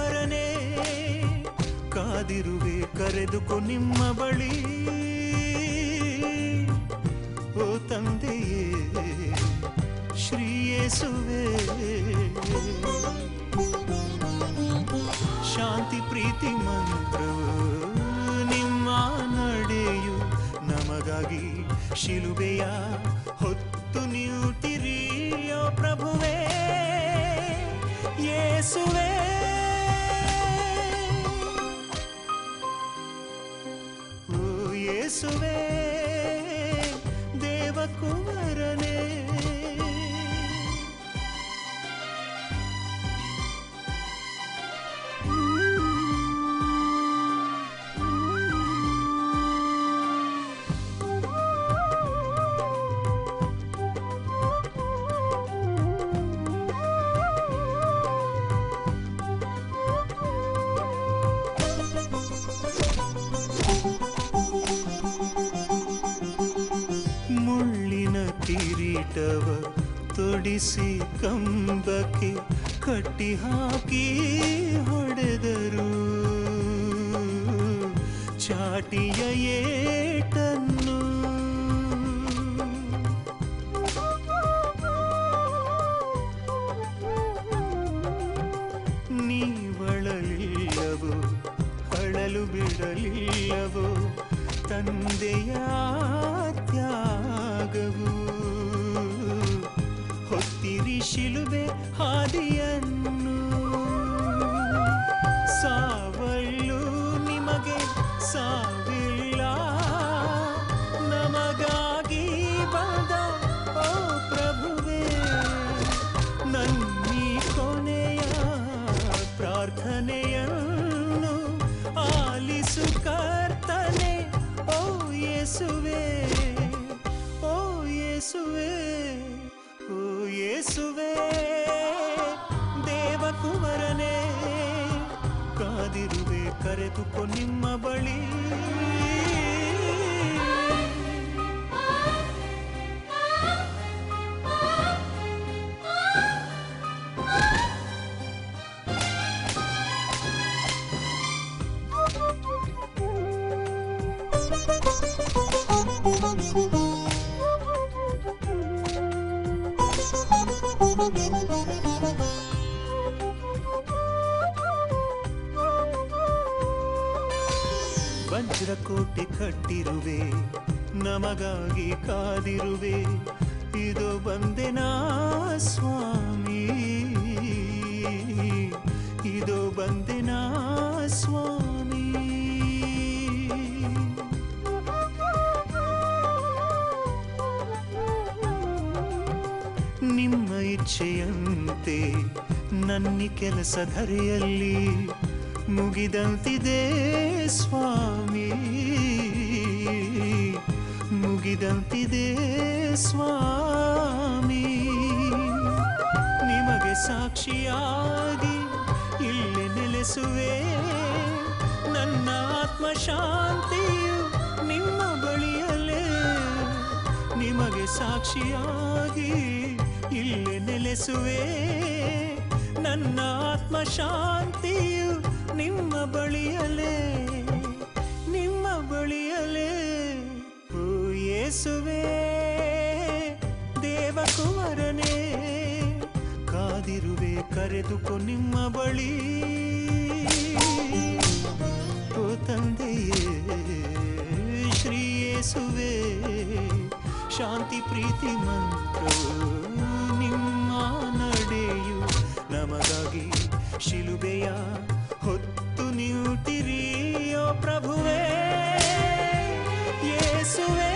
ಕುವರನೇ ಕಾದಿರುವೆ ಕರೆದುಕೊ ನಿಮ್ಮ ಬಳಿ ಓ ತಂದೆಯೇ ಶ್ರೀಯೇಸುವೆ ಶಾಂತಿ ಪ್ರೀತಿ ಮಂತ್ರವು ನಿಮ್ಮ ನಡೆಯು ನಮಗಾಗಿ ಶಿಲುಬೆಯ ಹೊತ್ತು ನೀಟಿರಿಯೋ ಪ್ರಭುವೇ ಯೇಸುವೇ ಓ ಯೇಸುವೇ ದೇವಕುಮಾರನೇ ಮುಳ್ಳಿನ ಕಿರೀಟವ ತೊಡಿಸಿ ಕಂಬಕ್ಕೆ ಕಟ್ಟಿ ಹಾಕಿ ಹೊಡೆದರು ಚಾಟಿಯ ಏಟನ್ನು ನೀವಳಲಿಲ್ಲವೋ ಅಳಲು ಬಿಡಲಿಲ್ಲವೋ ತಂದೆಯ ತ್ಯಾಗವು ಹೊತ್ತಿರಿ ಶಿಲುಬೆ ಹಾದಿಯನ್ನು ಸಾವಲ್ಲು ನಿಮಗೆ ಸಾವಿಲ್ಲ ನಮಗಾಗಿ ಬಂದ ಓ ಪ್ರಭುವೇ ನನ್ನೀ ಕೊನೆಯ ಪ್ರಾರ್ಥನೆಯನ್ನು ಆಲಿಸು ಕರ್ತನೆ ಓ ಯೇಸುವೆ ಓ ಯೇಸುವೆ ಓ ಯೇಸುವೆ ದೇವಕುವರನೇ ಕಾದಿರುವೆ ಕರೆದುಕೊ ನಿಮ್ಮ ಬಳಿ ವಜ್ರಕೋಟೆ ಕಟ್ಟಿರುವೆ ನಮಗಾಗಿ ಕಾದಿರುವೆ ಇದು ಬಂದೆನಾ ಸ್ವಾಮಿ ಇದು ಬಂದೆನಾ ಸ್ವಾಮಿ ನಿಮ್ಮ ಇಚ್ಛೆಯಂತೆ ನನ್ನಿ ಕೆಲಸ ಧರೆಯಲ್ಲಿ ಮುಗಿದಂತಿದೆ ಸ್ವಾಮಿ ಮುಗಿದಂತಿದೆ ಸ್ವಾಮಿ ನಿಮಗೆ ಸಾಕ್ಷಿಯಾಗಿ ಇಲ್ಲಿ ನೆಲೆಸುವೆ ನನ್ನ ಆತ್ಮ ಶಾಂತಿಯು ನಿಮ್ಮ ಬಳಿಯಲ್ಲೇ ನಿಮಗೆ ಸಾಕ್ಷಿಯಾಗಿ ಇಲ್ಲಿ ನೆಲೆಸುವೆ ನನ್ನ ಆತ್ಮ ಶಾಂತಿಯು ನಿಮ್ಮ ಬಳಿಯಲೇ ನಿಮ್ಮ ಬಳಿಯಲೇ ಓ ಯೇಸುವೆ ದೇವಕುವರನೇ ಕಾದಿರುವೆ ಕರೆದುಕೊ ನಿಮ್ಮ ಬಳಿ ಓ ತಂದೆಯೇ ಶ್ರೀ ಯೇಸುವೆ ಶಾಂತಿ ಪ್ರೀತಿ ಮಂತ್ರವು ನಿಮ್ಮ ನಡೆಯು ನಮಗಾಗಿ ಶಿಲುಬೆಯ ಹೊತ್ತು ನೀಟಿರಿಯೋ ಪ್ರಭುವೇ ಯೇಸುವೆ